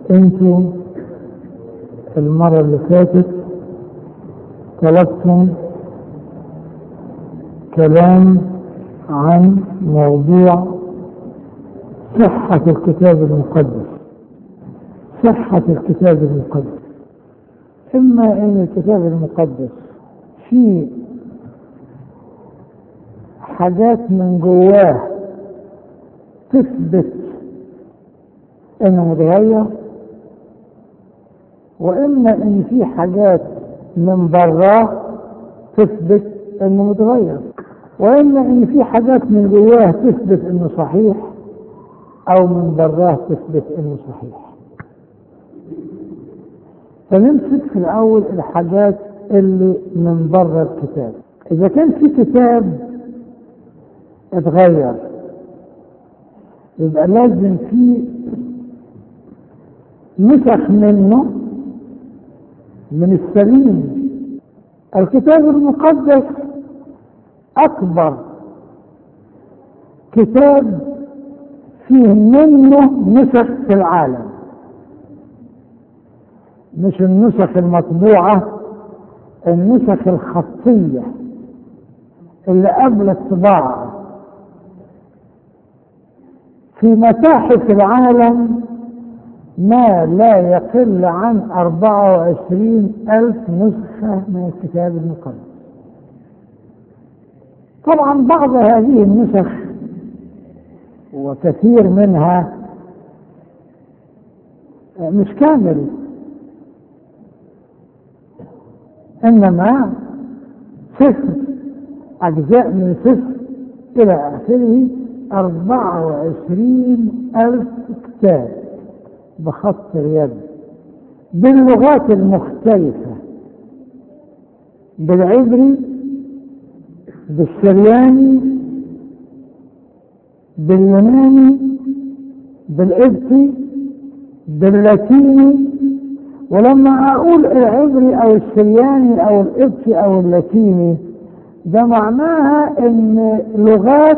انتوا المرة اللي فاتت طلبتم كلام عن موضوع صحة الكتاب المقدس صحة الكتاب المقدس إما أن الكتاب المقدس فيه حاجات من جواه تثبت انه متغير واما ان في حاجات من براه تثبت انه متغير واما ان في حاجات من جواه تثبت انه صحيح او من براه تثبت انه صحيح فنمسك في الاول الحاجات اللي من بره الكتاب اذا كان في كتاب اتغير يبقى لازم في نسخ منه من السليم الكتاب المقدس أكبر كتاب فيه منه نسخ في العالم مش النسخ المطبوعة النسخ الخطية اللي قبل الطباعة في متاحف العالم ما لا يقل عن أربعة وعشرين ألف نسخة من الكتاب المقدس طبعا بعض هذه النسخ وكثير منها مش كامل إنما صفر أجزاء من صفر إلى آخره أربعة وعشرين ألف كتاب بخط اليد باللغات المختلفة بالعبري بالسرياني باليوناني بالقبطي باللاتيني ولما أقول العبري أو السرياني أو القبطي أو اللاتيني ده معناها إن لغات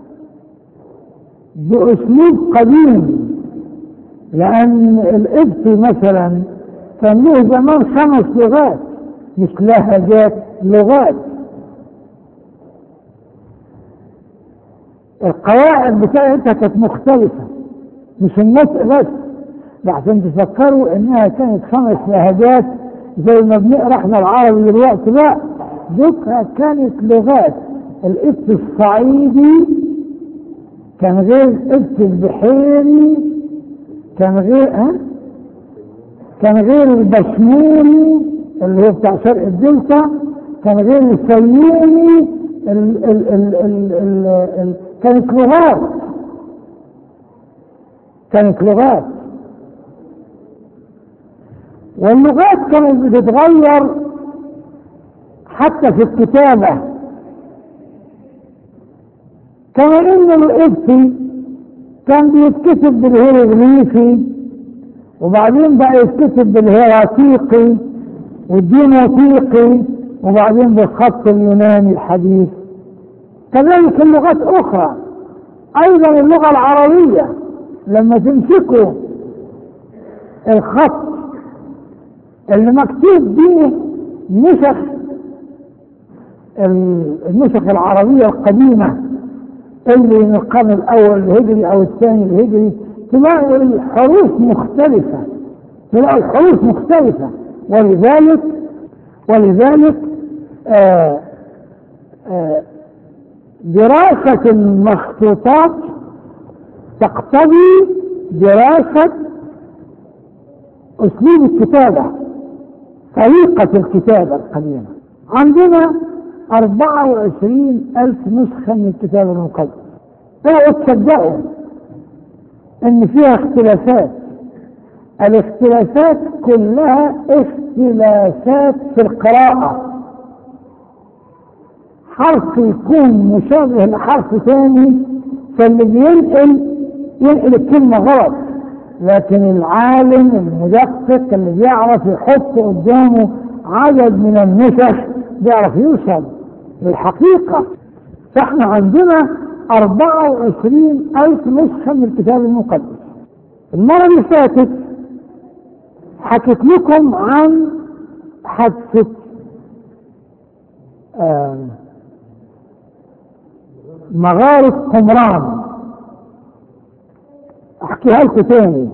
بأسلوب قديم لأن القبطي مثلا كان له زمان خمس لغات مش لهجات لغات القواعد بتاعتها كانت مختلفة مش النطق بس عشان تفكروا انها كانت خمس لهجات زي ما بنقرا احنا العربي دلوقتي لا ذكرى كانت لغات القبط الصعيدي كان غير القبط البحيري كان غير ها كان غير البشمولي اللي هو بتاع شرق الدلتا كان غير الفيومي ال ال ال ال ال ال كانت لغات كانت لغات واللغات كانت بتتغير حتى في الكتابة كما ان القبطي كان بيتكتب بالهيروغليفي وبعدين بقى يتكتب بالهيراتيقي والديموتيقي وبعدين بالخط اليوناني الحديث كذلك اللغات اخرى ايضا اللغة العربية لما تمسكوا الخط اللي مكتوب به نسخ النسخ العربية القديمة اللي من القرن الأول الهجري أو الثاني الهجري تلاقوا الحروف مختلفة تلاقوا الحروف مختلفة ولذلك ولذلك آآ آآ دراسة المخطوطات تقتضي دراسة أسلوب الكتابة طريقة الكتابة القديمة عندنا 24 ألف نسخة من الكتاب المقدس اوعوا تصدقوا إن فيها اختلافات الاختلافات كلها اختلافات في القراءة حرف يكون مشابه لحرف ثاني فاللي بينقل ينقل الكلمة غلط لكن العالم المدقق اللي بيعرف يحط قدامه عدد من النسخ بيعرف يوصل للحقيقة فاحنا عندنا 24 ألف نسخة من الكتاب المقدس المرة اللي فاتت حكيت لكم عن حادثة آه مغارة قمران احكيها لكم تاني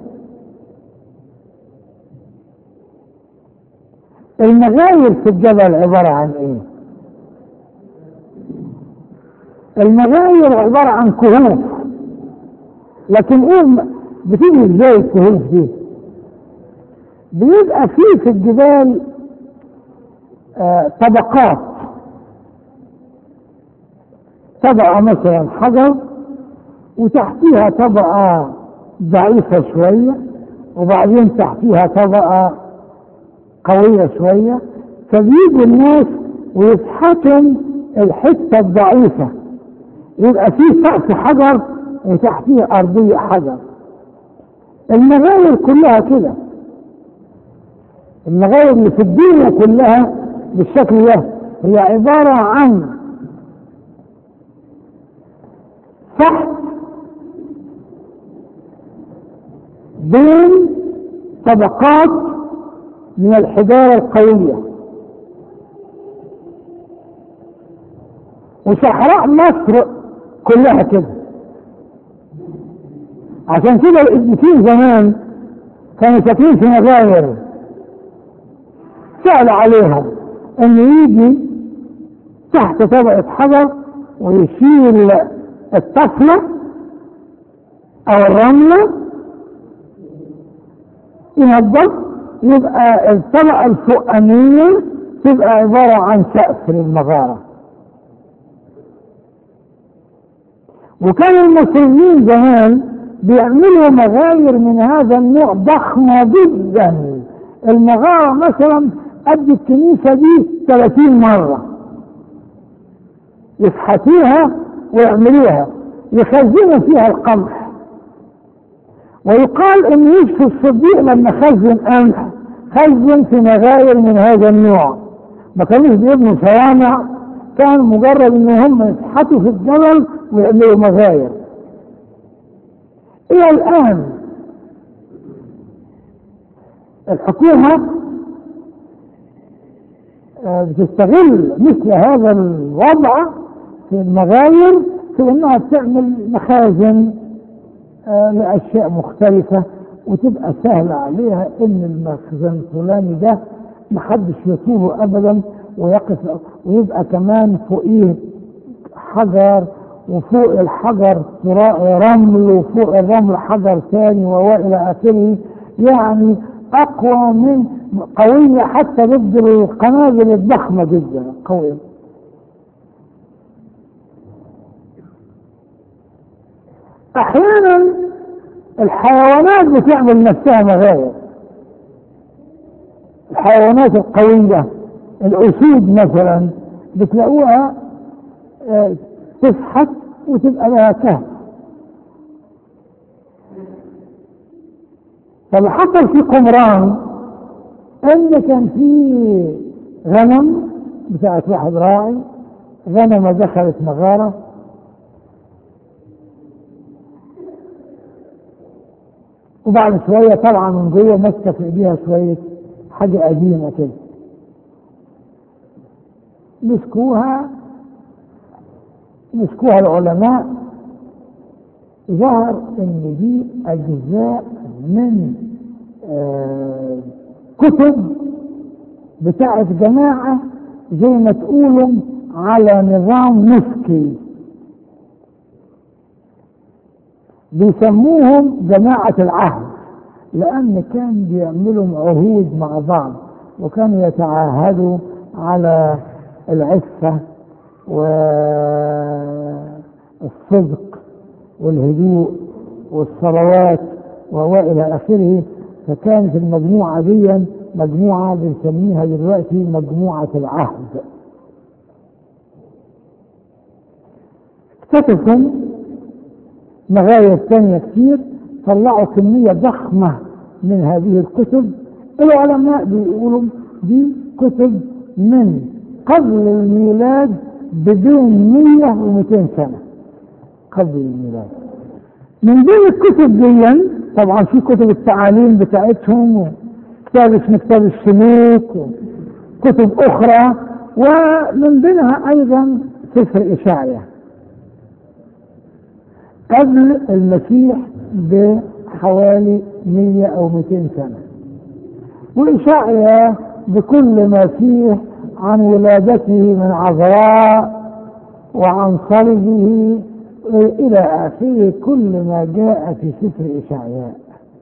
المغاير في الجبل عبارة عن ايه المغاير عبارة عن كهوف لكن ايه بتيجي ازاي الكهوف دي بيبقى فيه في الجبال آه طبقات طبقة مثلا حجر وتحتيها طبقة ضعيفة شوية وبعدين تحتيها طبقة قوية شوية فبيجوا الناس ويفحطوا الحتة الضعيفة يبقى في سقف حجر وتحتيه أرضية حجر المغاير كلها كده المغاير اللي في الدنيا كلها بالشكل ده هي عبارة عن فحط بين طبقات من الحجارة القوية وصحراء مصر كلها كده عشان كده الابنتين زمان كانوا ساكنين في مغاير سأل عليهم انه يجي تحت طبقة حجر ويشيل الطفلة او الرملة ينظف يبقى الطبقة الفوقانية تبقى عبارة عن سقف للمغارة وكان المصريين زمان بيعملوا مغاير من هذا النوع ضخمة جدا المغارة مثلا قد الكنيسة دي 30 مرة يفحتوها ويعملوها يخزنوا فيها القمح ويقال ان يوسف الصديق لما خزن قمح خزن في مغاير من هذا النوع ما كانوش بيبنوا صوامع كان مجرد ان هم يفحتوا في الجبل ويعملوا مغاير الى الان الحكومة بتستغل مثل هذا الوضع في المغاير في انها تعمل مخازن لاشياء مختلفة وتبقى سهلة عليها ان المخزن الفلاني ده محدش يطوله ابدا ويقف ويبقى كمان فوقيه حجر وفوق الحجر رمل وفوق الرمل حجر ثاني والى اخره يعني اقوى من قوية حتى ضد القنابل الضخمة جدا قوية احيانا الحيوانات بتعمل نفسها مغاير الحيوانات القوية الاسود مثلا بتلاقوها اه تفحت وتبقى لها كهف فاللي حصل في قمران ان كان في غنم بتاعت واحد راعي غنمه دخلت مغاره وبعد شوية طالعة من جوه ماسكة في ايديها شوية حاجة قديمة كده مسكوها مسكوها العلماء ظهر ان دي اجزاء من آه كتب بتاعت جماعة زي ما تقولوا على نظام نسكي بيسموهم جماعة العهد لأن كان بيعملوا عهود مع بعض وكانوا يتعاهدوا على العفة والصدق والهدوء والصلوات وإلى آخره فكانت المجموعة دي مجموعة بنسميها دلوقتي مجموعة العهد اكتشفوا مغاير ثانية كتير طلعوا كمية ضخمة من هذه الكتب العلماء بيقولوا دي كتب من قبل الميلاد بدون 100 و200 سنة قبل الميلاد من بين الكتب دي طبعا في كتب التعاليم بتاعتهم كتاب اسمه كتاب السلوك وكتب أخرى ومن بينها أيضا سفر إشعيا قبل المسيح بحوالي 100 أو 200 سنة وإشعيا بكل ما فيه عن ولادته من عذراء وعن صلبه إلى آخره كل ما جاء في سفر إشعياء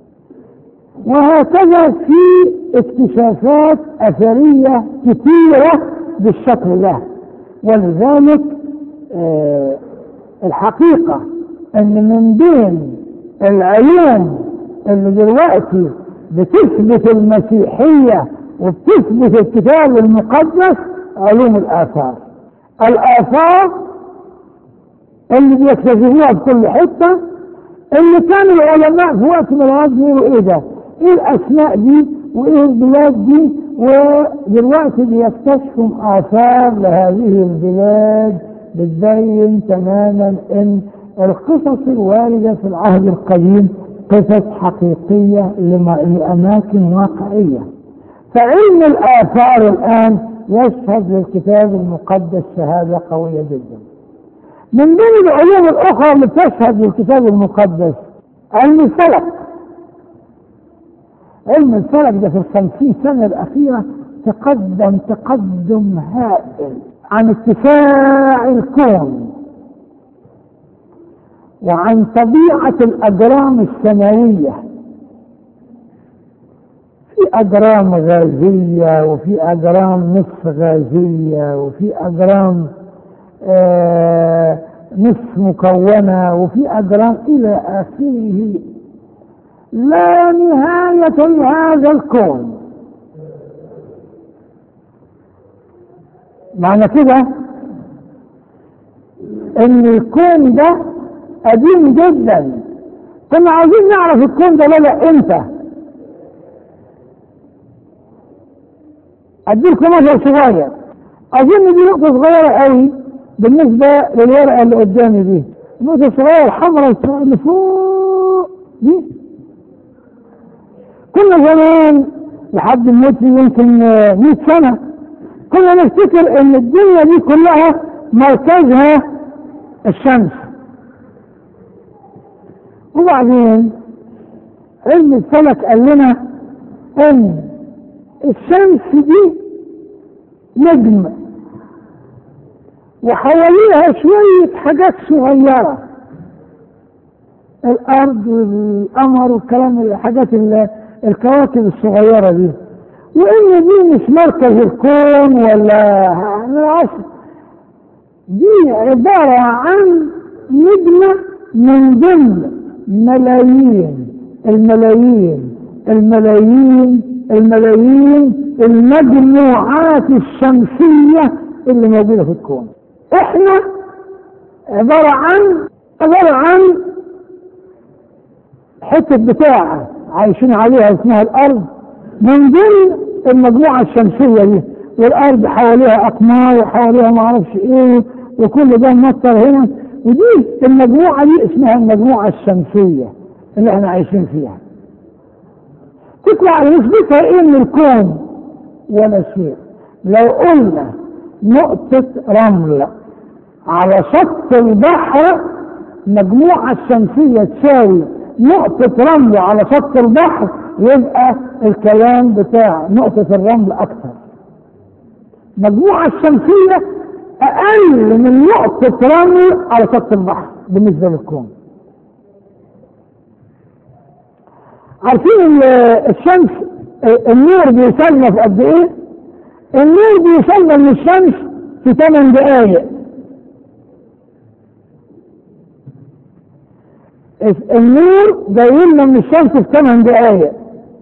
وهكذا في اكتشافات أثرية كثيرة بالشكل ده ولذلك آه الحقيقة أن من بين العلوم اللي دلوقتي بتثبت المسيحية وبتثبت الكتاب المقدس علوم الآثار الآثار اللي بيكتشفوها بكل حتة اللي كان العلماء في وقت من الأوقات بيقولوا إيه ده؟ إيه الأسماء دي؟ وإيه البلاد دي؟ ودلوقتي بيكتشفوا آثار لهذه البلاد بتبين تماما إن القصص الواردة في العهد القديم قصص حقيقية لأماكن واقعية فعلم الآثار الآن يشهد للكتاب المقدس شهادة قوية جدا من بين العلوم الأخرى اللي تشهد للكتاب المقدس علم الفلك علم الفلك ده في الخمسين سنة الأخيرة تقدم تقدم هائل عن اتساع الكون وعن طبيعة الأجرام السماوية في أجرام غازية وفي أجرام نصف غازية وفي أجرام آه نصف مكونة وفي أجرام إلى آخره لا نهاية لهذا الكون معنى كده ان الكون ده قديم جدا كنا عايزين نعرف الكون ده بدأ امتى اديلكم مثل صغير اظن دي نقطة صغيرة قوي بالنسبة للورقة اللي قدامي دي النقطة الصغيرة الحمراء اللي فوق دي كنا زمان لحد موتي يمكن 100 سنة كنا نفتكر ان الدنيا دي كلها مركزها الشمس وبعدين علم الفلك قال لنا ان الشمس دي نجم وحواليها شوية حاجات صغيرة الأرض والقمر والكلام الحاجات الكواكب الصغيرة دي وإن دي مش مركز الكون ولا دي عبارة عن نجمة من ضمن ملايين الملايين الملايين الملايين المجموعات الشمسية اللي موجودة في الكون احنا عبارة عن عبارة عن حتة بتاعة عايشين عليها اسمها الأرض من ضمن المجموعة الشمسية دي والأرض حواليها أقمار وحواليها معرفش إيه وكل ده مطر هنا ودي المجموعة دي اسمها المجموعة الشمسية اللي احنا عايشين فيها تطلع نسبتها ايه من الكون ولا شيء لو قلنا نقطة رمل على شط البحر المجموعة الشمسية تساوي نقطة رمل على شط البحر يبقى الكلام بتاع نقطة الرمل أكثر المجموعة الشمسية أقل من نقطة رمل على شط البحر بالنسبة للكون عارفين الشمس النور بيوصلنا في قد ايه؟ النور بيوصلنا من الشمس في 8 دقايق النور جاي لنا من الشمس في 8 دقايق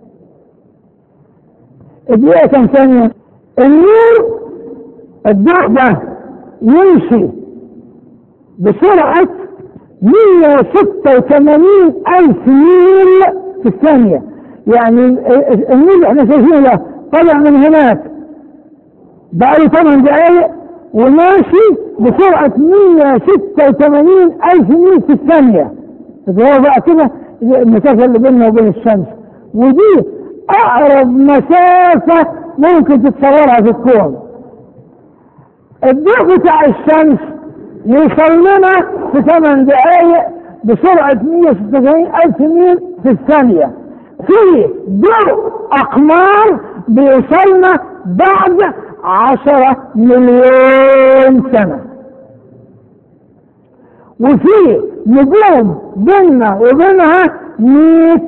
الدقيقة كام ثانية؟ النور الضوء ده يمشي بسرعة 186 ألف ميل في الثانية يعني النور اللي احنا شايفينه ده طالع من هناك بقى له 8 دقايق وماشي بسرعة 186 ألف ميل في الثانية هو بقى كده المسافة اللي بيننا وبين الشمس ودي اقرب مسافة ممكن تتصورها في الكون الضوء بتاع الشمس يوصل لنا في 8 دقائق بسرعة 196 ألف ميل في الثانية في ضوء أقمار بيوصلنا بعد عشرة مليون سنة وفي نجوم بيننا وبينها مئة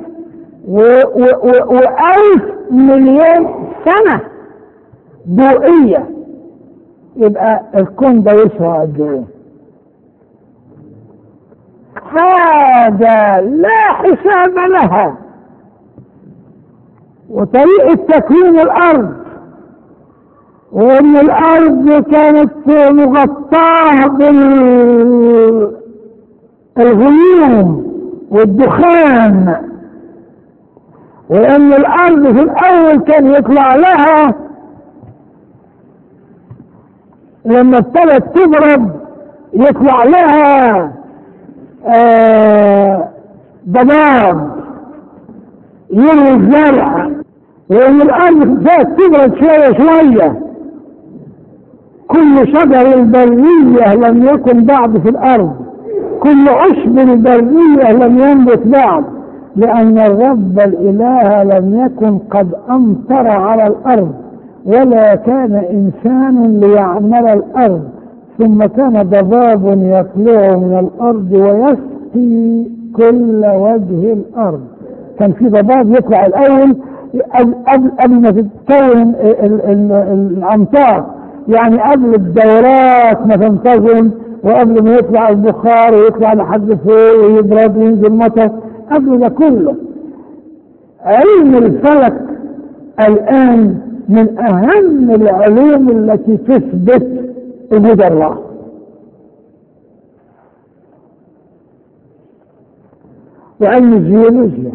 وألف مليون سنة ضوئية يبقى الكون ده يسوى قد ايه؟ حاجة لا حساب لها وطريقة تكوين الأرض وإن الأرض كانت مغطاة بالغيوم والدخان وإن الأرض في الأول كان يطلع لها لما ابتدت تضرب يطلع لها آه ضباب يروي الزرع وإن الأرض كانت تضرب شوية شوية كل شجر البرية لم يكن بعد في الأرض كل عشب البرية لم ينبت بعد لأن الرب الإله لم يكن قد أمطر على الأرض ولا كان إنسان ليعمل الأرض ثم كان ضباب يطلع من الأرض ويسقي كل وجه الأرض كان في ضباب يطلع الأول قبل قبل ما تتكون الأمطار يعني قبل الدورات ما تنتظم وقبل ما يطلع البخار ويطلع لحد فوق ويضرب وينزل مطر قبل ده كله علم الفلك الآن من أهم العلوم التي تثبت وجود الله وعلم الجيولوجيا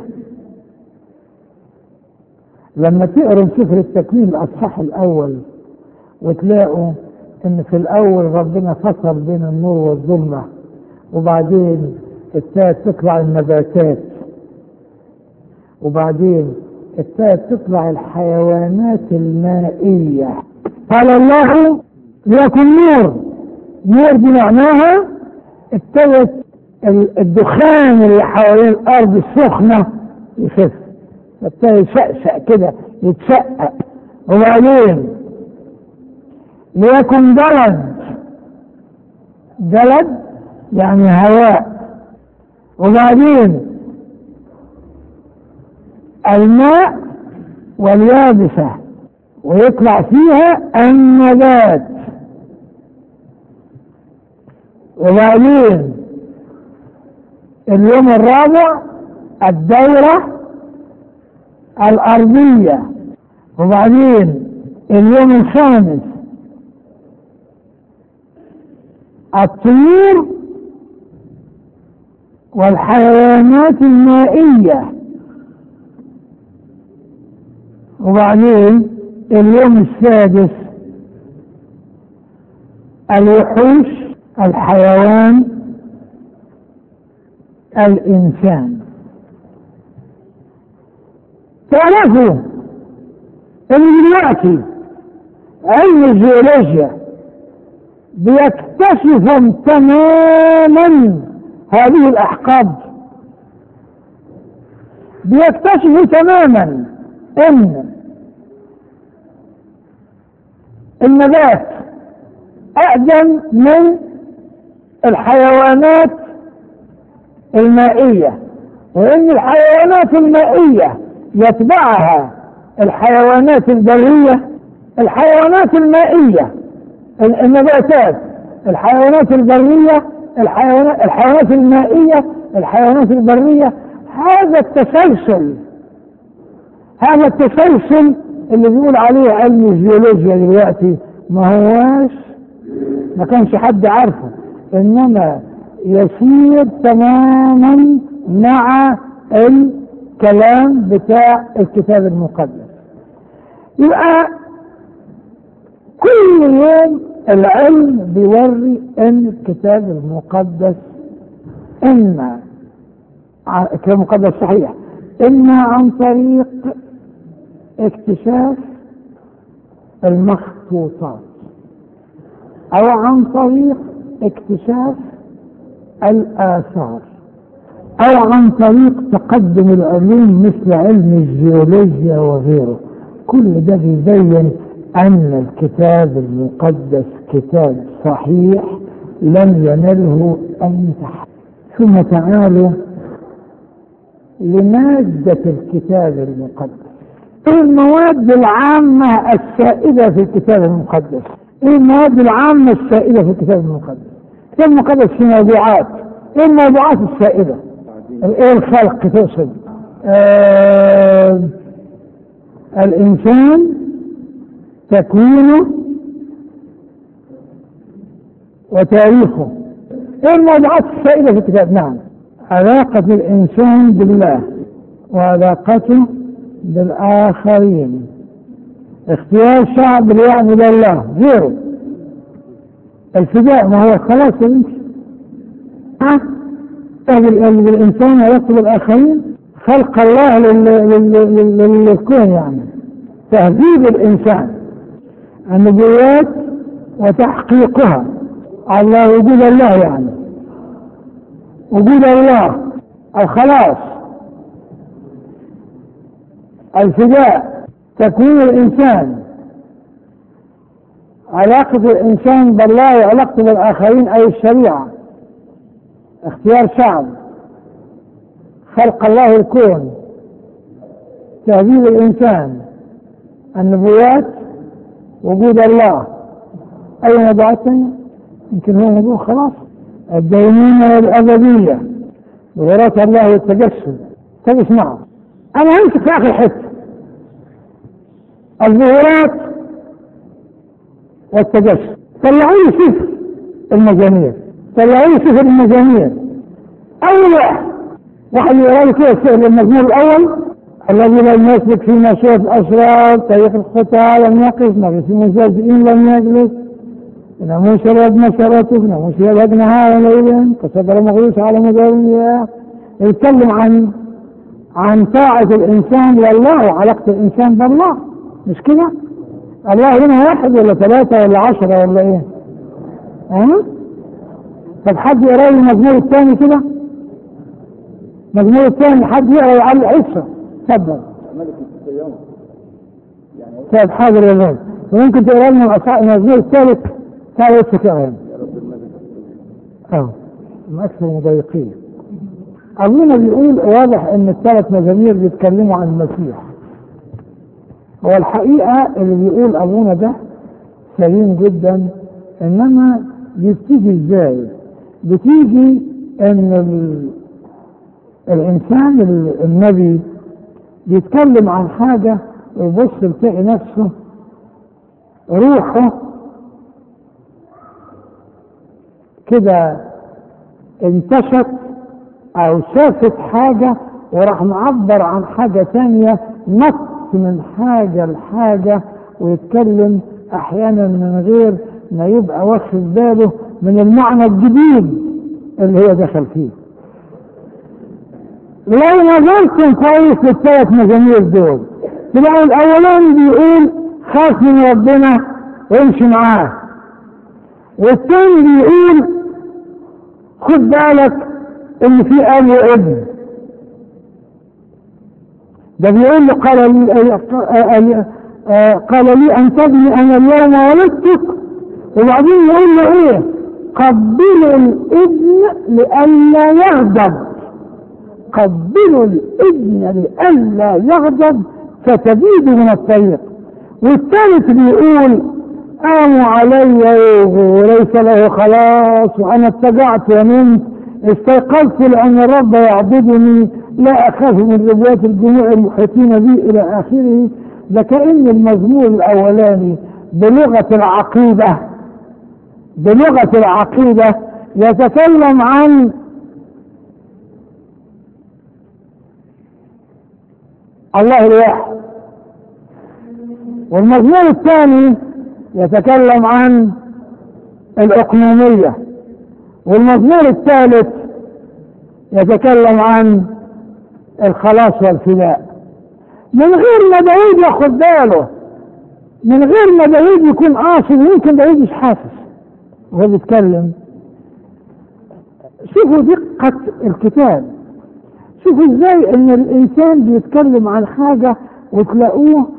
لما تقروا سفر التكوين الأصحاح الأول وتلاقوا إن في الأول ربنا فصل بين النور والظلمة وبعدين ابتدت تطلع النباتات وبعدين ابتدت تطلع الحيوانات المائية قال الله ليكن نور نور دي معناها ابتدت الدخان اللي حوالين الارض السخنة يخف ابتدى يشقشق كده يتشقق وبعدين ليكن جلد جلد يعني هواء وبعدين الماء واليابسة ويطلع فيها النبات وبعدين اليوم الرابع الدورة الأرضية وبعدين اليوم الخامس الطيور والحيوانات المائية وبعدين اليوم السادس الوحوش الحيوان الإنسان تعرفوا ان دلوقتي علم الجيولوجيا بيكتشف تماما هذه الأحقاد بيكتشف تماما ان النبات أقدم من الحيوانات المائية وإن الحيوانات المائية يتبعها الحيوانات البرية الحيوانات المائية النباتات الحيوانات البرية الحيوانات, الحيوانات المائية الحيوانات البرية هذا التسلسل هذا التسلسل اللي بيقول عليه علم الجيولوجيا دلوقتي ما هواش ما كانش حد عارفه انما يسير تماما مع الكلام بتاع الكتاب المقدس يبقى كل يوم العلم بيوري ان الكتاب المقدس اما الكتاب المقدس صحيح اما عن طريق اكتشاف المخطوطات أو عن طريق اكتشاف الآثار أو عن طريق تقدم العلوم مثل علم الجيولوجيا وغيره كل ده بيبين أن الكتاب المقدس كتاب صحيح لم ينله أي تحدي ثم تعالوا لمادة الكتاب المقدس ايه المواد العامة السائدة في الكتاب المقدس ايه المواد العامة السائدة في الكتاب المقدس الكتاب المقدس في موضوعات ايه الموضوعات السائدة ايه الخلق تقصد آه الانسان تكوينه وتاريخه ايه الموضوعات السائدة في الكتاب نعم علاقة الانسان بالله وعلاقته بالآخرين اختيار شعب ليعبد الله غيره الفداء ما هو خلاص يا بنتي ها الإنسان يطلب الآخرين خلق الله للكون يعني تهذيب الإنسان النبوات وتحقيقها على وجود الله يعني وجود الله الخلاص الفداء تكوين الإنسان علاقة الإنسان بالله وعلاقته بالآخرين أي الشريعة اختيار شعب خلق الله الكون تهذيب الإنسان النبوات وجود الله أي موضوعات ثانية يمكن هو موضوع خلاص الدينونة والأبدية وراثة الله والتجسد طب اسمعوا أنا همسك في آخر حتة الظهورات والتجسد طلعوا لي صفر المجانير طلعوا لي صفر المجانير أول واحد واحد يقرا لي كده السؤال المزمور الأول الذي لم يسلك في مشيئة الأشرار طريق الخطى لم يقف ما في مزاجئين لم يجلس ناموس الرب مسرته ناموس الرب نهارا ليلا كصدر مغروس على مدار المياه يتكلم عن عن طاعة الإنسان لله وعلاقة الإنسان بالله مش كده؟ الله هنا واحد ولا ثلاثة ولا عشرة ولا إيه؟ ها؟ طب حد يقرا لي المزمور الثاني كده؟ المزمور الثاني حد يقرا يعلق عيسى اتفضل طيب حاضر يا زلمة وممكن تقرا لنا المزمور الثالث تعال عيسى كمان اه هم اكثر مضايقين أبونا بيقول واضح ان الثلاث مزامير بيتكلموا عن المسيح هو الحقيقة اللي بيقول أبونا ده سليم جدا إنما بتيجي إزاي؟ بتيجي إن ال... الإنسان النبي بيتكلم عن حاجة ويبص يلاقي نفسه روحه كده انتشت أو شافت حاجة وراح معبر عن حاجة تانية نط من حاجة لحاجة ويتكلم أحيانا من غير ما يبقى واخد باله من المعنى الجديد اللي هو دخل فيه لو نظرتم كويس للثلاث مزامير دول تلاقوا الأولاني بيقول خاف من ربنا وامشي معاه والثاني بيقول خد بالك ان في اب وابن ده بيقول له قال لي قال لي ان تبني انا اليوم ولدتك وبعدين يقول له ايه قبلوا الابن لئلا يغضب قبلوا الابن لئلا يغضب فتبيد من الطريق والثالث بيقول قاموا علي وليس له خلاص وانا اتجعت ونمت استيقظت لان الرب يعبدني لا اخاف من ربوات الجموع المحيطين بي الى اخره ده كان المزمور الاولاني بلغه العقيده بلغه العقيده يتكلم عن الله الواحد والمزمور الثاني يتكلم عن الأقنومية والمزمور الثالث يتكلم عن الخلاص والفداء من غير ما داوود ياخد باله من غير ما داوود يكون قاصد يمكن داوود مش حاسس وهو بيتكلم شوفوا دقة الكتاب شوفوا ازاي ان الانسان بيتكلم عن حاجة وتلاقوه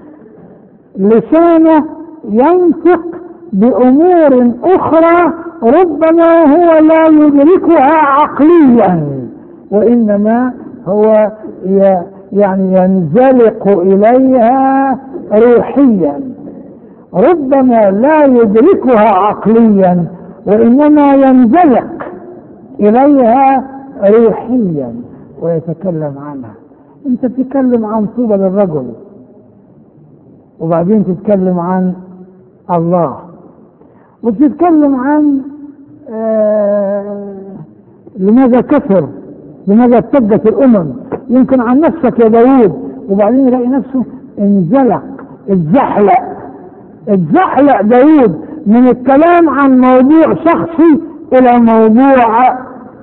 لسانه ينطق بامور اخرى ربما هو لا يدركها عقليا وانما هو ي- يعني ينزلق اليها روحيا ربما لا يدركها عقليا وانما ينزلق اليها روحيا ويتكلم عنها انت بتتكلم عن طوبى للرجل وبعدين تتكلم عن الله وبتتكلم عن آه لماذا كثر لماذا اتجت الامم يمكن عن نفسك يا داوود وبعدين يلاقي نفسه انزلق اتزحلق اتزحلق داوود من الكلام عن موضوع شخصي الى موضوع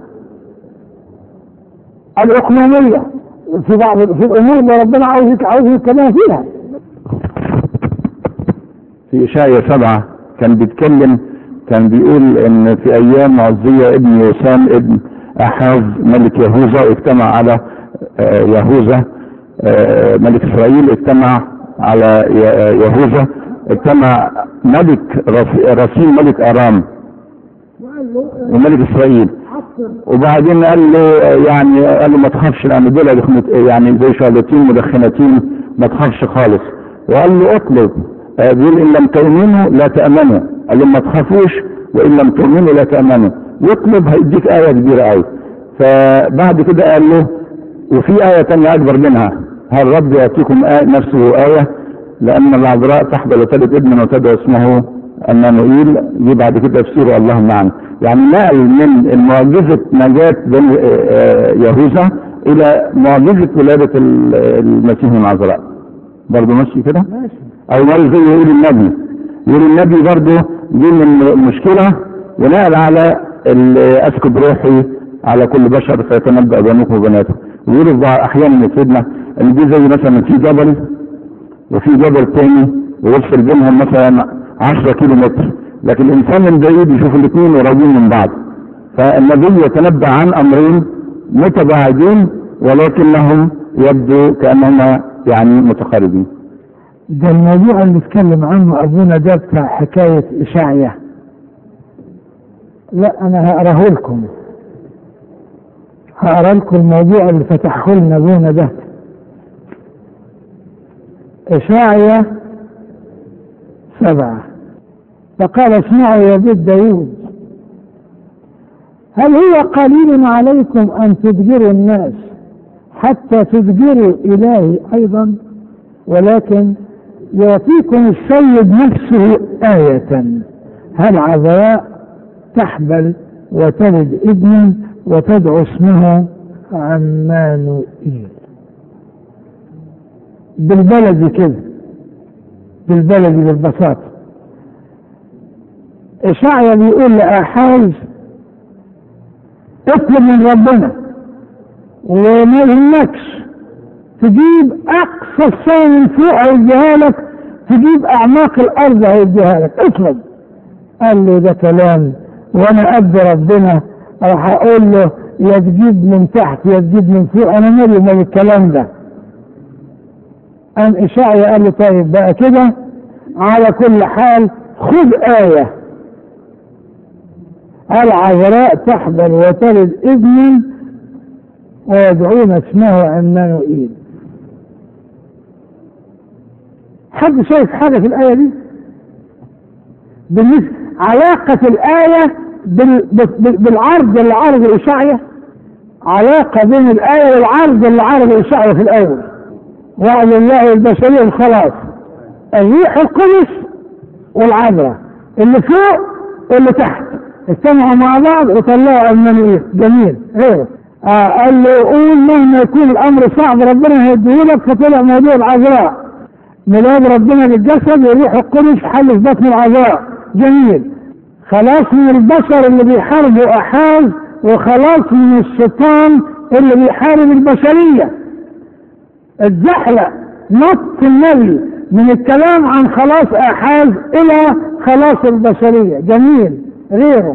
الاقليميه في بعض في الامور اللي ربنا عاوز عاوز يتكلم فيها في إشعيا سبعة كان بيتكلم كان بيقول إن في أيام عزية ابن يوسام ابن أحاز ملك يهوذا اجتمع على آه، يهوذا آه، ملك إسرائيل اجتمع على ي- يهوذا اجتمع ملك رس- رسيل ملك أرام وقال له وملك إسرائيل حصر وبعدين قال له يعني قال له ما تخافش لان دول دخنت- يعني زي شهادتين مدخنتين ما تخافش خالص وقال له اطلب آه، بيقول ان لم تؤمنوا لا تامنوا قال له ما تخافوش وان لم تؤمنوا لا تامنوا واطلب هيديك ايه كبيره قوي فبعد كده قال له وفي ايه تانية اكبر منها هل رب ياتيكم آية نفسه ايه لان العذراء تحبل وتلد ابنا وتدعو اسمه امانوئيل دي بعد كده تفسيره الله معنا يعني نقل من معجزه نجاه بني آه، آه، يهوذا الى معجزه ولاده ال- المسيح من العذراء برضه ماشي كده ماشي او نقل زي يقول النبي يقول النبي برضه دي من المشكله ونقل على ال- اسكب روحي على كل بشر فيتنبأ بنوكم وبناتكم ويقولوا في بعض احيانا يا سيدنا ان دي زي مثلا في جبل وفي جبل تاني ويفصل بينهم مثلا 10 كيلو متر لكن الانسان من بعيد يشوف الاثنين قريبين من بعض فالنبي يتنبأ عن امرين متباعدين ولكنهم يبدو كانهما يعني متقاربين ده الموضوع اللي اتكلم عنه ابونا ده بتاع حكايه اشعيا لا انا هقراه لكم هقرا لكم الموضوع اللي فتحه لنا ابونا ده اشعيا سبعه فقال اسمعوا يا بيت داوود هل هو قليل عليكم ان تدجروا الناس حتى تدجروا الهي ايضا ولكن يعطيكم السيد نفسه آية هل عذراء تحبل وتلد ابنا وتدعو اسمه عمانوئيل بالبلدي كده بالبلدي بالبساطة إشعيا بيقول لآحاز اطلب من ربنا وما يهمكش تجيب اقصى السنة من فوق هيديها لك تجيب اعماق الارض هيديها لك اطلب قال له ده كلام وانا قد ربنا راح اقول له يا تجيب من تحت يا تجيب من فوق انا مالي من الكلام ده قام اشعيا قال له طيب بقى كده على كل حال خذ آية العذراء تحبل وتلد ابنا ويدعون اسمه عمانوئيل حد شايف حاجة في الآية دي؟ بالنسبة علاقة الآية بال... بال... بالعرض اللي عرض إشعيا علاقة بين الآية والعرض اللي عرض إشعيا في الأول وعد الله البشرية خلاص الريح القدس والعذراء اللي فوق واللي تحت اجتمعوا مع بعض وطلعوا عمانوئيل جميل غيره آه قال له قول مهما يكون الامر صعب ربنا هيديهولك فطلع موضوع العذراء ميلاد ربنا للجسد والروح القدس حل في بطن العذراء جميل خلاص من البشر اللي بيحاربوا احاز وخلاص من الشيطان اللي بيحارب البشريه اتزحلق نط النبي من الكلام عن خلاص احاز الى خلاص البشرية جميل غيره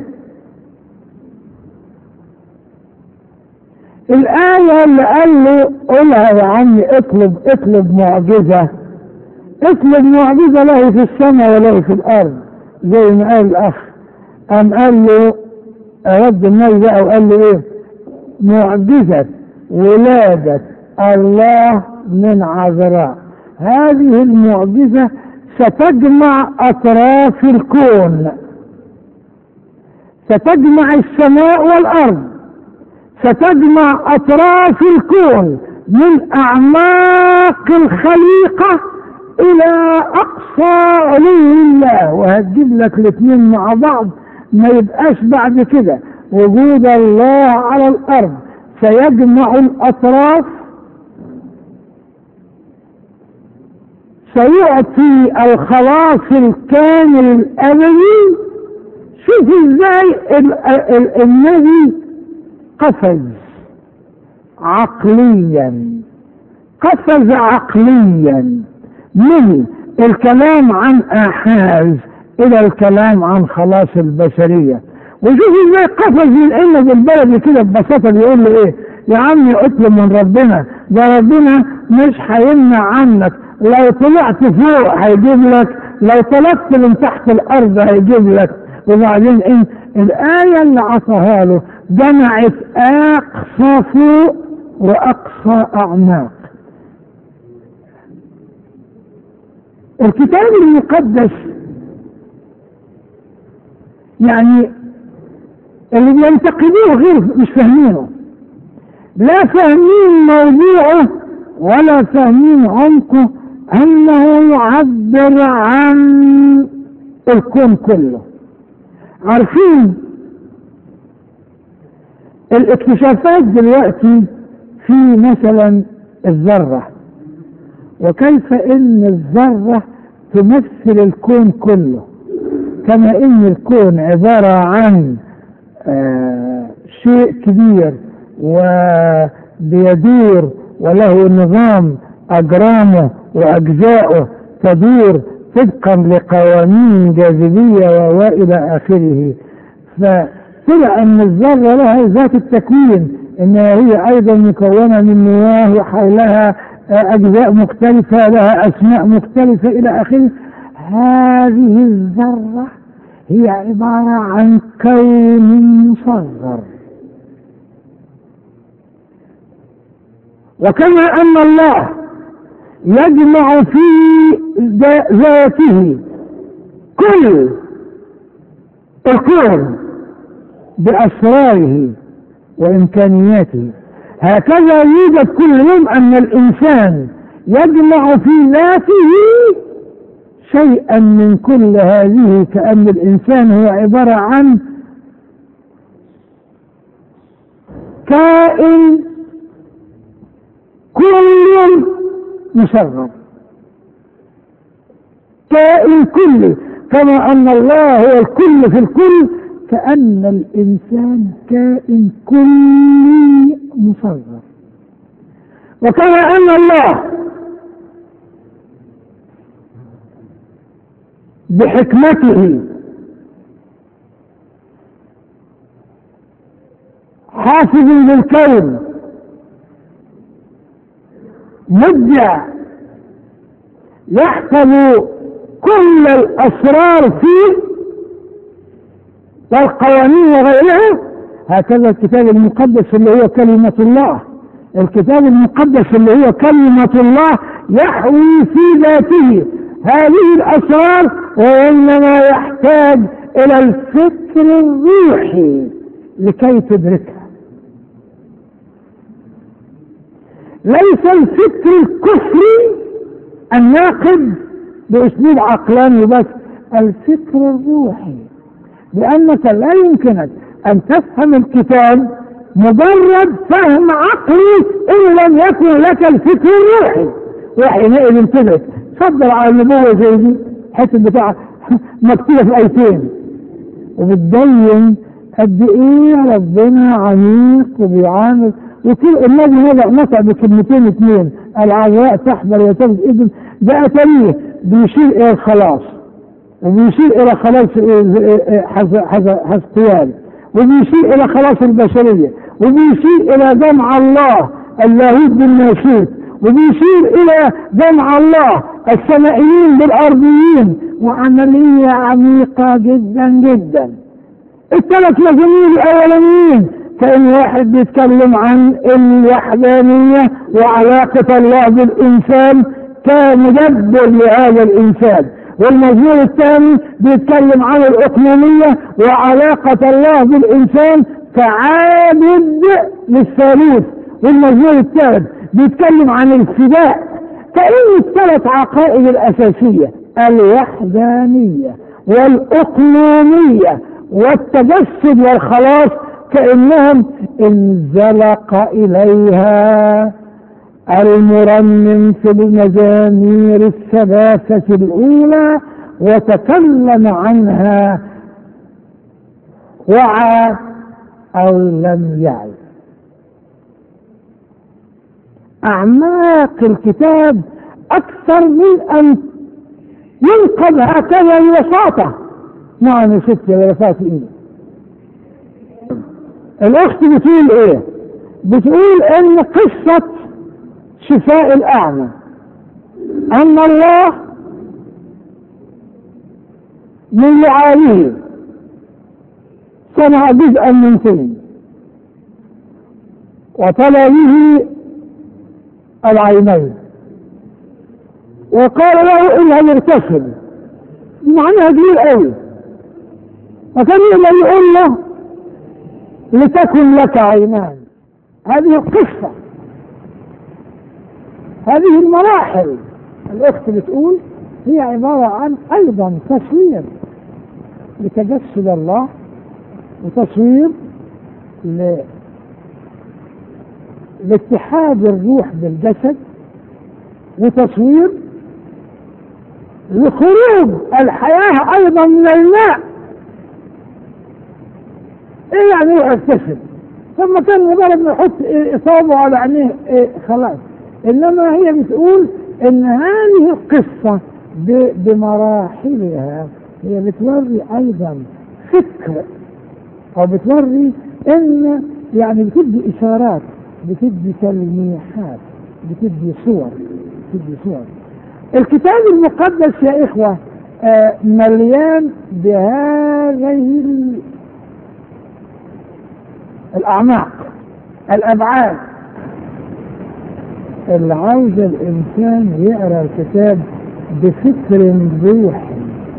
الآية اللي قال له قولها يا عمي اطلب اطلب معجزة اطلب معجزة له في السماء وله في الأرض زي ما قال الأخ قام قال له رد النبي بقى وقال له ايه معجزة ولادة الله من عذراء هذه المعجزة ستجمع أطراف الكون ستجمع السماء والأرض ستجمع أطراف الكون من أعماق الخليقة إلى أقصى علو الله وهتجيب لك الاثنين مع بعض ما يبقاش بعد كده وجود الله على الأرض سيجمع الأطراف سيعطي الخلاص الكامل الأبدي شوف ازاي النبي قفز عقليا قفز عقليا من الكلام عن آحاز إلى الكلام عن خلاص البشرية وشوف ازاي قفز لأنه بالبلد كده ببساطة بيقول له إيه يا عمي اطلب من ربنا ده ربنا مش هيمنع عنك لو طلعت فوق هيجيب لك لو طلعت من تحت الأرض هيجيب لك وبعدين إيه الآية اللي عطاها له جمعت أقصى فوق وأقصى أعماق الكتاب المقدس يعني اللي بينتقدوه غير مش فاهمينه لا فاهمين موضوعه ولا فاهمين عمقه انه يعبر عن الكون كله عارفين الاكتشافات دلوقتي في مثلا الذرة وكيف ان الذرة تمثل الكون كله كما ان الكون عبارة عن آه شيء كبير وبيدور وله نظام اجرامه واجزاؤه تدور طبقا لقوانين جاذبية والى اخره فطلع ان الذرة لها ذات التكوين انها هي ايضا مكونة من مياه وحولها اجزاء مختلفة لها اسماء مختلفة الى اخره هذه الذرة هي عبارة عن كون مصغر وكما ان الله يجمع في ذاته كل الكون باسراره وامكانياته هكذا يوجد كل يوم ان الانسان يجمع في ذاته شيئا من كل هذه كأن الإنسان هو عبارة عن كائن كل مصغر كائن كلي كما أن الله هو الكل في الكل كأن الإنسان كائن كلي مصغر وكما أن الله بحكمته حافظ للكون مبدع يحفظ كل الاسرار فيه والقوانين وغيرها هكذا الكتاب المقدس اللي هو كلمة الله الكتاب المقدس اللي هو كلمة الله يحوي في ذاته هذه الأسرار وإنما يحتاج إلى الفكر الروحي لكي تدركها ليس الفكر الكفري الناقد بأسلوب عقلاني بس الفكر الروحي لأنك لا يمكنك أن تفهم الكتاب مجرد فهم عقلي إن لم يكن لك الفكر الروحي وحينئذ تدرك صدر على النبوة زي دي حتة بتاع مكتوبة في آيتين وبتبين قد ايه ربنا عميق وبيعامل وكل النبي هذا نطق بكلمتين اثنين العذراء تحمل وتلد ابن ده اتاريه بيشير الى الخلاص وبيشير الى خلاص حزقيال وبيشير الى خلاص البشريه وبيشير الى جمع الله اللاهوت بالناسوت وبيشير الى جمع الله السمائيين بالارضيين وعمليه عميقه جدا جدا الثلاث مزامير الاولانيين كان واحد بيتكلم عن الوحدانيه وعلاقه الله بالانسان كمدبر لهذا الانسان والمزمور الثاني بيتكلم عن الاقليميه وعلاقه الله بالانسان كعابد للثالوث والمزمور الثالث بيتكلم عن الفداء كأن الثلاث عقائد الأساسية الوحدانية والأقلومية والتجسد والخلاص كأنهم انزلق إليها المرنم في المزامير الثلاثة الأولى وتكلم عنها وعى أو لم يعي أعماق الكتاب أكثر من أن ينقل هكذا ببساطة نعم يا ستي يا فاتي الأخت بتقول إيه؟ بتقول إن قصة شفاء الأعمى أن الله من لعابه صنع جزءا من فيلم وطلى به العينين وقال له انها مرتشل معناها كبير قوي فكان يقدر يقول له لتكن لك عينان هذه القصة هذه المراحل الأخت بتقول هي عبارة عن أيضا تصوير لتجسد الله وتصوير ل... لاتحاد الروح بالجسد وتصوير لخروج الحياة أيضا من الماء إيه يعني روح اغتسل ثم كان مجرد ما يحط إصابه على عينيه إيه خلاص إنما هي بتقول إن هذه القصة بمراحلها هي بتوري أيضا فكر أو بتوري إن يعني بتدي إشارات بتدي تلميحات بتدي صور بتدي صور الكتاب المقدس يا إخوة آه مليان بهذه الأعماق الأبعاد اللي عاوز الإنسان يقرأ الكتاب بفكر روحي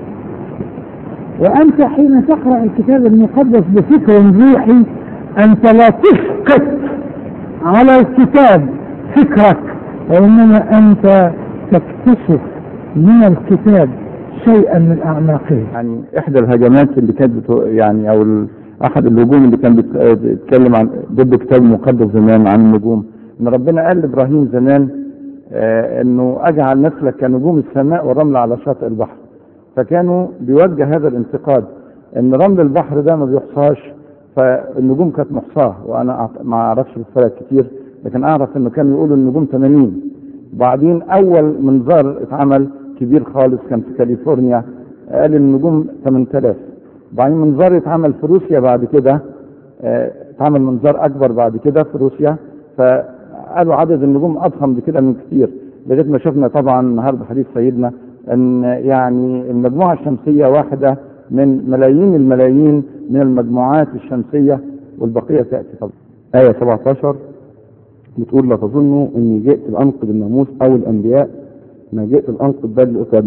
وأنت حين تقرأ الكتاب المقدس بفكر روحي أنت لا تسقط على الكتاب فكرك وإنما أنت تكتشف من الكتاب شيئا من أعماقه يعني إحدى الهجمات اللي كانت بتو... يعني أو ال... أحد الهجوم اللي كان بيتكلم عن ضد الكتاب المقدس زمان عن النجوم إن ربنا قال لإبراهيم زمان آه إنه أجعل نسلك كنجوم السماء والرمل على شاطئ البحر فكانوا بيوجه هذا الانتقاد إن رمل البحر ده ما بيحصاش فالنجوم كانت محصاة وأنا ما أعرفش بالفرق كتير لكن أعرف إنه كانوا يقولوا النجوم 80 وبعدين أول منظار اتعمل كبير خالص كان في كاليفورنيا قال النجوم 8000 وبعدين منظار اتعمل في روسيا بعد كده اه اتعمل منظار أكبر بعد كده في روسيا فقالوا عدد النجوم أضخم بكده من كتير لغاية ما شفنا طبعا النهارده حديث سيدنا ان يعني المجموعة الشمسية واحدة من ملايين الملايين من المجموعات الشمسية والبقية تأتي طبعا آية 17 بتقول لا تظنوا اني جئت لانقذ الناموس او الانبياء ما جئت لانقذ بل لأكد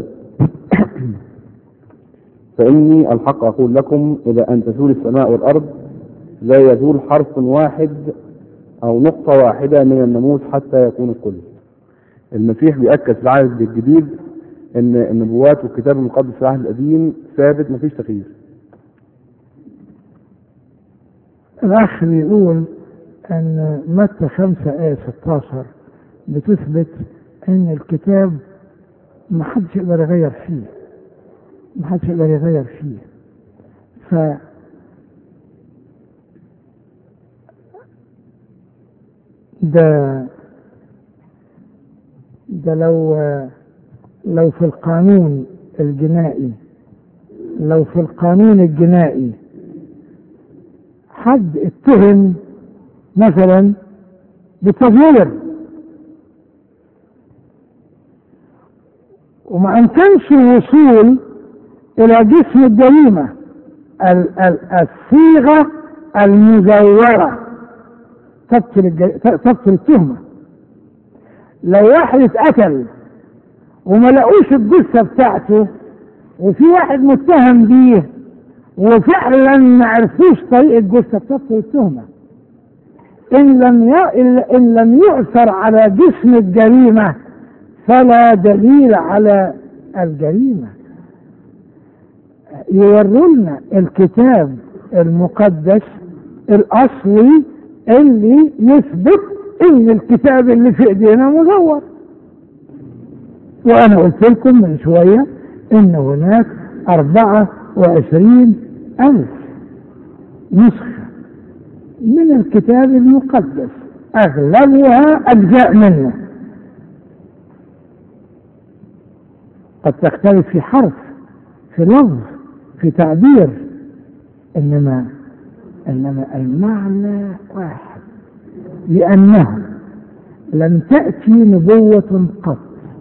فاني الحق اقول لكم الى ان تزول السماء والارض لا يزول حرف واحد او نقطة واحدة من الناموس حتى يكون الكل المسيح بيأكد في العهد الجديد ان النبوات والكتاب المقدس في العهد القديم ثابت مفيش تغيير الأخ بيقول أن متى 5 آية 16 بتثبت أن الكتاب ما حدش يقدر يغير فيه ما حدش يقدر يغير فيه ف ده ده لو لو في القانون الجنائي لو في القانون الجنائي حد اتهم مثلا بالتزوير وما امكنش الوصول الى جسم الجريمه ال- ال- الصيغه المزوره تبطل الج- تبطل التهمه لو واحد اتقتل وما لقوش الجثه بتاعته وفي واحد متهم بيه وفعلا ما عرفوش طريق الجثه بتبطل التهمه ان لم ي... ان لم يؤثر على جسم الجريمه فلا دليل على الجريمه يورونا الكتاب المقدس الاصلي اللي يثبت ان الكتاب اللي في ايدينا مزور وانا قلت لكم من شويه ان هناك اربعه وعشرين الف نسخه من الكتاب المقدس اغلبها اجزاء منه قد تختلف في حرف في لفظ في تعبير انما انما المعنى واحد لانه لم تاتي نبوه قط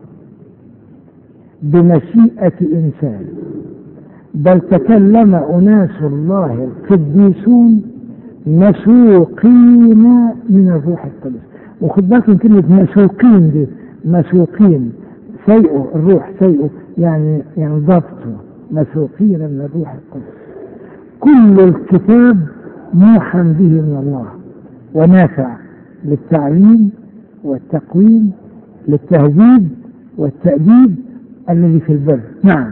بمشيئه انسان بل تكلم اناس الله القديسون مسوقين من الروح القدس وخد بالك من كلمه مسوقين دي مسوقين سيئه الروح سيئه يعني يعني ضبطه مسوقين من الروح القدس كل الكتاب موحى به من الله ونافع للتعليم والتقويم للتهذيب والتأديب الذي في البر نعم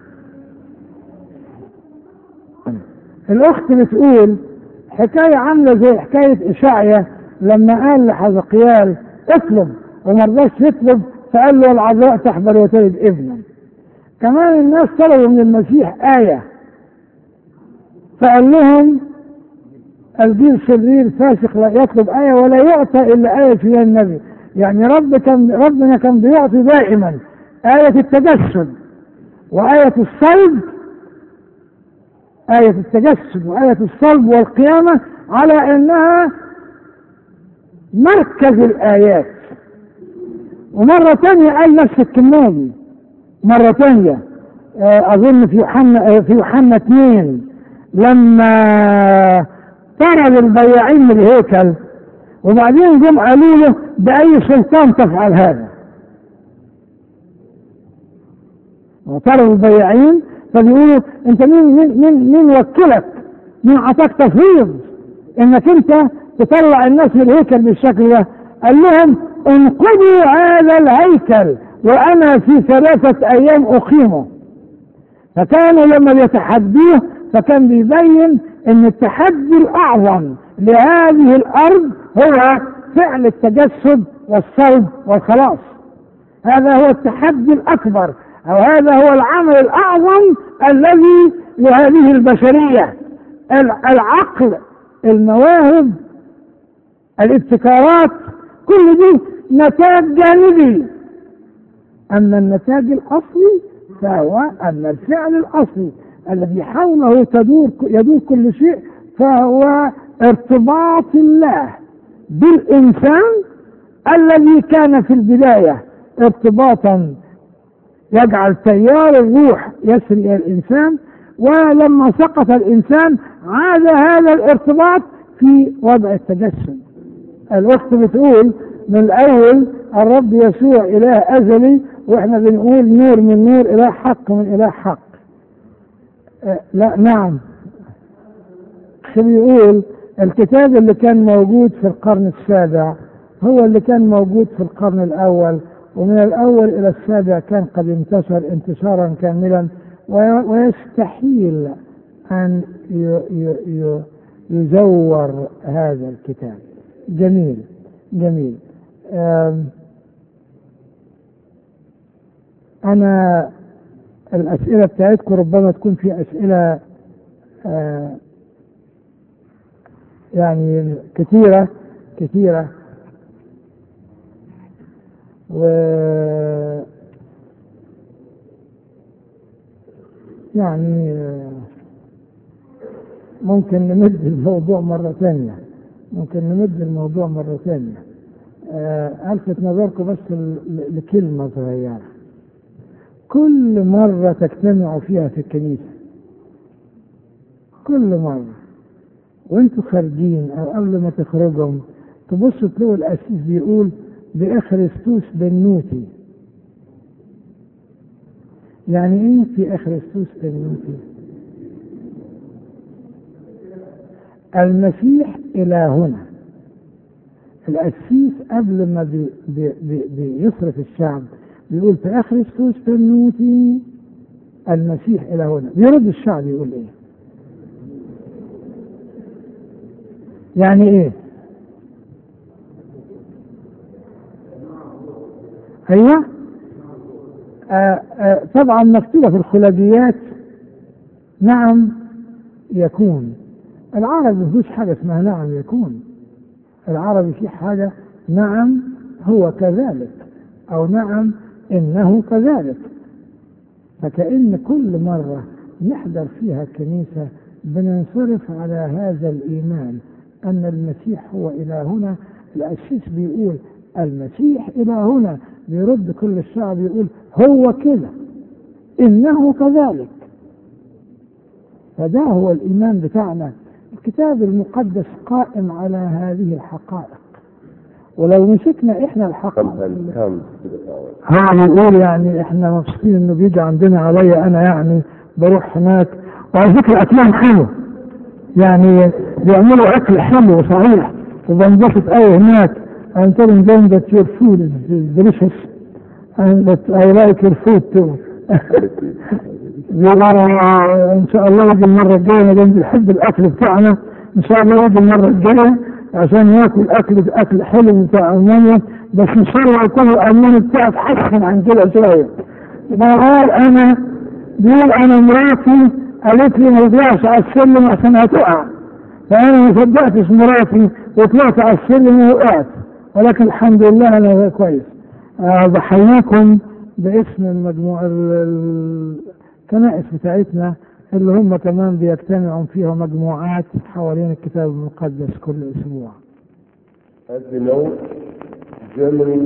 الأخت بتقول حكاية عاملة زي حكاية إشعيا لما قال لحزقيال اطلب وما رضاش يطلب فقال له العذراء تحبل وتلد ابنا كمان الناس طلبوا من المسيح آية فقال لهم الجيل شرير فاسق لا يطلب آية ولا يعطى إلا آية فيها النبي يعني رب كان ربنا كان بيعطي دائما آية التجسد وآية الصلب آية التجسد وآية الصلب والقيامة على أنها مركز الآيات ومرة تانية قال نفس الكلمة دي مرة تانية آه، أظن في يوحنا آه، في يوحنا اثنين لما طرد البياعين من الهيكل وبعدين جم قالوا له بأي سلطان تفعل هذا وطردوا البياعين فبيقولوا انت مين مين مين, مين وكلك؟ مين اعطاك تفويض انك انت تطلع الناس من الهيكل بالشكل ده؟ قال لهم انقذوا هذا الهيكل وانا في ثلاثة ايام اقيمه فكانوا لما بيتحدوه فكان بيبين ان التحدي الاعظم لهذه الارض هو فعل التجسد والصلب والخلاص هذا هو التحدي الاكبر او هذا هو العمل الاعظم الذي لهذه البشريه العقل المواهب الابتكارات كل دي نتاج جانبي اما النتاج الاصلي فهو ان الفعل الاصلي الذي حوله تدور يدور كل شيء فهو ارتباط الله بالانسان الذي كان في البدايه ارتباطا يجعل تيار الروح يسري الى الانسان ولما سقط الانسان عاد هذا الارتباط في وضع التجسد الاخت بتقول من الاول الرب يسوع اله ازلي واحنا بنقول نور من نور اله حق من اله حق أه لا نعم بيقول الكتاب اللي كان موجود في القرن السابع هو اللي كان موجود في القرن الاول ومن الاول الى السابع كان قد انتشر انتشارا كاملا ويستحيل ان يزور هذا الكتاب جميل جميل انا الاسئله بتاعتكم ربما تكون في اسئله يعني كثيره كثيره و يعني آه، ممكن نمد الموضوع مرة ثانية ممكن نمد الموضوع مرة ثانية آه، ألفت نظركم بس ل- ل- لكلمة صغيرة كل مرة تجتمعوا فيها في الكنيسة كل مرة وانتوا خارجين او قبل ما تخرجوا تبصوا تلاقوا القسيس بيقول بإخرستوس بنوتي يعني ايه في إخرستوس بنوتي المسيح إلهنا القسيس قبل ما بي بي بي بيصرف الشعب بيقول في أخرستوس بنوتي المسيح إلهنا بيرد الشعب يقول ايه يعني ايه ايوه آه آه طبعا مكتوبه في الخلاجيات نعم يكون العربي مفيش حاجه اسمها نعم يكون العربي في حاجه نعم هو كذلك او نعم انه كذلك فكأن كل مرة نحضر فيها الكنيسة بننصرف على هذا الإيمان أن المسيح هو إلهنا القسيس بيقول المسيح إلهنا بيرد كل الشعب يقول هو كده إنه كذلك فده هو الإيمان بتاعنا الكتاب المقدس قائم على هذه الحقائق ولو مسكنا احنا الحقائق sometimes comes to the power. هو بيقول يعني احنا مبسوطين انه بيجي عندنا عليا انا يعني بروح هناك وعلى فكره اكلهم حلو يعني بيعملوا اكل حلو صحيح وبنبسط قوي هناك I'm telling them that your food is delicious and that I like your food too. يلا ان شاء الله يجي المره الجايه انا جنبي بحب الاكل بتاعنا ان شاء الله يجي المره الجايه عشان ياكل اكل اكل حلو بتاع المانيا بس ان شاء الله يكون الالماني بتاعك حسن عن كده شويه بقول انا بيقول انا مراتي قالت لي ما تطلعش على السلم عشان هتقع فانا ما صدقتش مراتي وطلعت على السلم ووقعت ولكن الحمد لله انا كويس آه، بحييكم باسم المجموعة ال- ال- الكنائس بتاعتنا اللي هم كمان بيجتمعوا فيها مجموعات حوالين الكتاب المقدس كل اسبوع As we know, Germany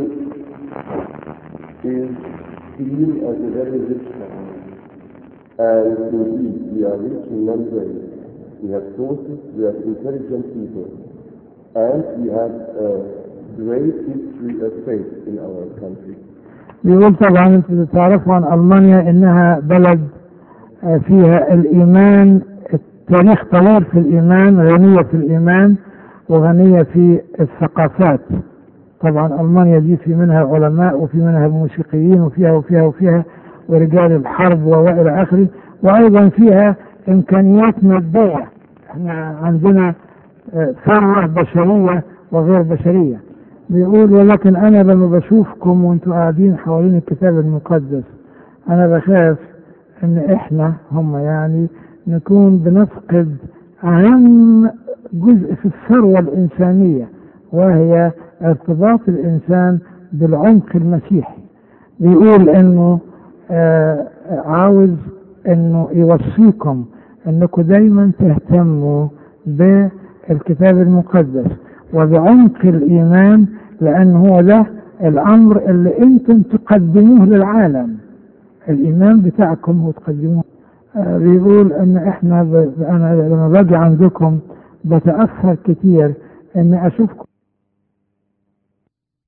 is seen as a very rich country. And indeed, we are rich in many ways. We have sources, we have intelligent people, and we have a great history of faith in our country. بيقول طبعا انتوا تعرفوا عن المانيا انها بلد آه، فيها الايمان التاريخ طويل في الايمان غنيه في الايمان وغنيه في الثقافات طبعا المانيا دي في منها علماء وفي منها موسيقيين وفيها وفيها وفيها ورجال الحرب والى اخره وايضا فيها امكانيات ماديه احنا عندنا آه، ثروه بشريه وغير بشريه بيقول ولكن انا لما بشوفكم وانتوا قاعدين حوالين الكتاب المقدس انا بخاف ان احنا هم يعني نكون بنفقد اهم جزء في الثروه الانسانيه وهي ارتباط الانسان بالعمق المسيحي بيقول انه آه عاوز انه يوصيكم انكم دايما تهتموا بالكتاب المقدس وبعمق الايمان لان هو ده الامر اللي انتم تقدموه للعالم الايمان بتاعكم هو تقدموه آه بيقول ان احنا ب... انا لما باجي عندكم بتاثر كتير ان اشوفكم